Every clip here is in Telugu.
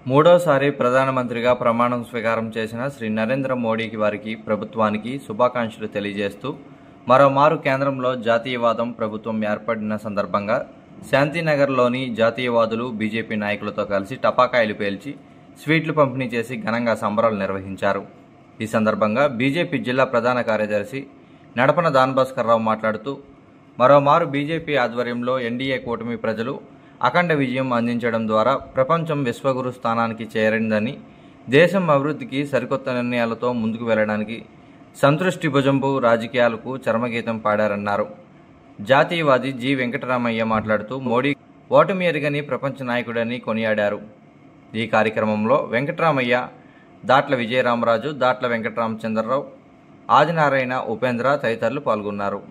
మూడోసారి ప్రధానమంత్రిగా ప్రమాణం స్వీకారం చేసిన శ్రీ నరేంద్ర మోడీకి వారికి ప్రభుత్వానికి శుభాకాంక్షలు తెలియజేస్తూ మరోమారు కేంద్రంలో జాతీయవాదం ప్రభుత్వం ఏర్పడిన సందర్భంగా శాంతినగర్లోని జాతీయవాదులు బీజేపీ నాయకులతో కలిసి టపాకాయలు పేల్చి స్వీట్లు పంపిణీ చేసి ఘనంగా సంబరాలు నిర్వహించారు ఈ సందర్భంగా బీజేపీ జిల్లా ప్రధాన కార్యదర్శి నడపన దానభాస్కర్రావు మాట్లాడుతూ మరోమారు బీజేపీ ఆధ్వర్యంలో ఎన్డీఏ కూటమి ప్రజలు అఖండ విజయం అందించడం ద్వారా ప్రపంచం విశ్వగురు స్థానానికి చేరిందని దేశం అభివృద్ధికి సరికొత్త నిర్ణయాలతో ముందుకు వెళ్ళడానికి సంతృష్టి భుజంపు రాజకీయాలకు చర్మగీతం పాడారన్నారు జాతీయవాది జి వెంకటరామయ్య మాట్లాడుతూ మోడీ ఓటమి ఎరగని ప్రపంచ నాయకుడని కొనియాడారు ఈ కార్యక్రమంలో వెంకటరామయ్య దాట్ల విజయరామరాజు దాట్ల వెంకటరామచంద్రరావు ఆదినారాయణ ఉపేంద్ర తదితరులు పాల్గొన్నారు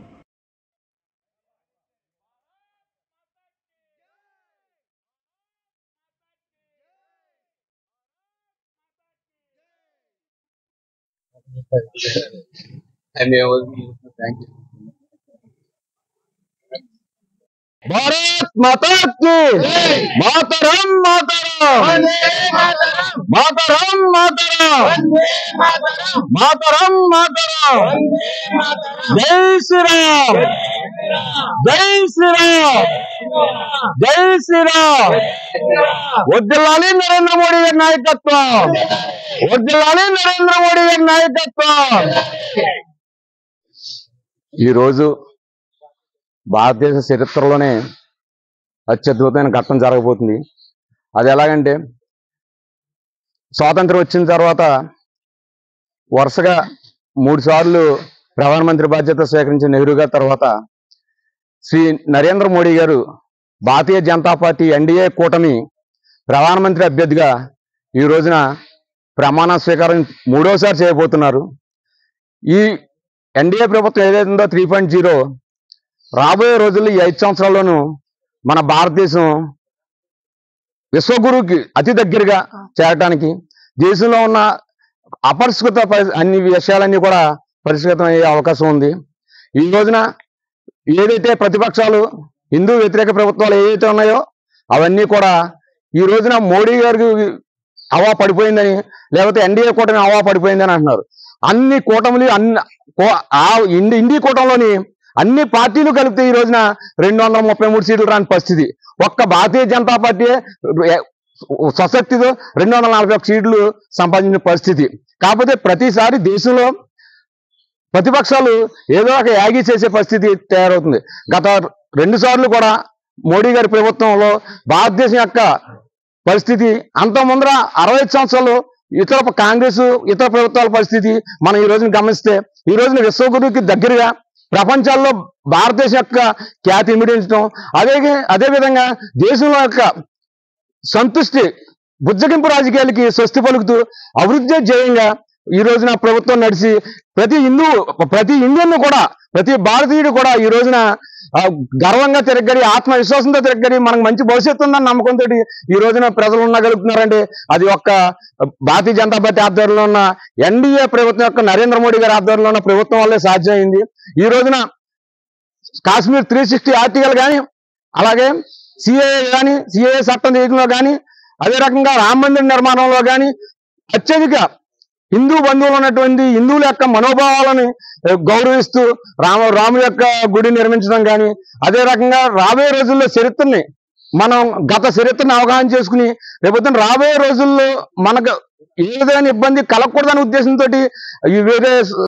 भारत माता की मातरम मातरम मातरम मातरम मातरम मातरम जय श्री राम जय श्री राम జై శ్రీరామ్ వద్దిల్లాలి నరేంద్ర మోడీ గారి నాయకత్వం వద్దిల్లాలి నరేంద్ర మోడీ గారి నాయకత్వం ఈరోజు భారతదేశ చరిత్రలోనే అత్యద్భుతమైన ఘట్టం జరగబోతుంది అది ఎలాగంటే స్వాతంత్రం వచ్చిన తర్వాత వరుసగా మూడు సార్లు ప్రధానమంత్రి బాధ్యత స్వీకరించిన నెహ్రూ గారి తర్వాత శ్రీ నరేంద్ర మోడీ గారు భారతీయ జనతా పార్టీ ఎన్డీఏ కూటమి ప్రధానమంత్రి అభ్యర్థిగా ఈ రోజున ప్రమాణ స్వీకారం మూడోసారి చేయబోతున్నారు ఈ ఎన్డీఏ ప్రభుత్వం ఏదైతే ఉందో త్రీ పాయింట్ జీరో రాబోయే రోజుల్లో ఈ ఐదు సంవత్సరాల్లోనూ మన భారతదేశం విశ్వగురువుకి అతి దగ్గరగా చేరటానికి దేశంలో ఉన్న అపరిష్కృత పరి- అన్ని విషయాలన్నీ కూడా పరిష్కృతం అయ్యే అవకాశం ఉంది ఈ రోజున ఏదైతే ప్రతిపక్షాలు హిందూ వ్యతిరేక ప్రభుత్వాలు ఏవైతే ఉన్నాయో అవన్నీ కూడా ఈ రోజున మోడీ గారికి హవా పడిపోయిందని లేకపోతే ఎన్డీఏ కూటమి హవా పడిపోయిందని అంటున్నారు అన్ని కూటములు అన్ని కో- ఆ ఇండి ఇండి కూటంలోని అన్ని పార్టీలు కలిపితే ఈ రోజున రెండు వందల ముప్పై మూడు సీట్లు రాని పరిస్థితి ఒక్క భారతీయ జనతా పార్టీ స్వశక్తితో రెండు వందల నలభై ఒక్క సీట్లు సంపాదించిన పరిస్థితి కాకపోతే ప్రతిసారి దేశంలో ప్రతిపక్షాలు ఏదో ఒక యాగి చేసే పరిస్థితి తయారవుతుంది గత రెండు సార్లు కూడా మోడీ గారి ప్రభుత్వంలో భారతదేశం యొక్క పరిస్థితి అంత ముందర అరవై ఐదు సంవత్సరాలు ఇతర కాంగ్రెస్ ఇతర ప్రభుత్వాల పరిస్థితి మనం ఈ రోజున గమనిస్తే ఈ రోజున విశ్వగురువుకి దగ్గరగా ప్రపంచాల్లో భారతదేశం యొక్క ఖ్యాతి ఇమిడించడం అదే అదే విధంగా దేశంలో యొక్క సంతుష్టి బుజ్జగింపు రాజకీయాలకి స్వస్తి పలుకుతూ అభివృద్ధి జయంగా ఈ రోజున ప్రభుత్వం నడిచి ప్రతి హిందూ ప్రతి ఇండియన్ కూడా ప్రతి భారతీయుడు కూడా ఈ రోజున ఆ, గర్వంగా తిరగడి ఆత్మవిశ్వాసంతో తిరగడి మనకు మంచి భవిష్యత్తు ఉందని నమ్మకంతో ఈ రోజున ప్రజలు ఉండగలుగుతున్నారంటే అది ఒక్క భారతీయ జనతా పార్టీ ఆధ్వర్యంలో ఉన్న ఎన్డీఏ ప్రభుత్వం యొక్క నరేంద్ర మోడీ గారి ఆధ్వర్యంలో ఉన్న ప్రభుత్వం వల్లే సాధ్యమైంది ఈ రోజున కాశ్మీర్ త్రీ సిక్స్టీ ఆర్టికల్ కానీ అలాగే సిఏఏ కానీ సిఏఏ చట్టం తీయడంలో కానీ అదే రకంగా రామ మందిర నిర్మాణంలో కానీ అత్యధిక హిందూ బంధువులు ఉన్నటువంటి హిందువుల యొక్క మనోభావాలను ఏ, గౌరవిస్తూ రామ రాము యొక్క గుడి నిర్మించడం కానీ అదే రకంగా రాబోయే రోజుల్లో చరిత్రని మనం గత చరిత్రను అవగాహన చేసుకుని రేపొద్దున రాబోయే రోజుల్లో మనకు ఏ విధమైన ఇబ్బంది కలగకూడదనే ఉద్దేశంతో ఈ వేరే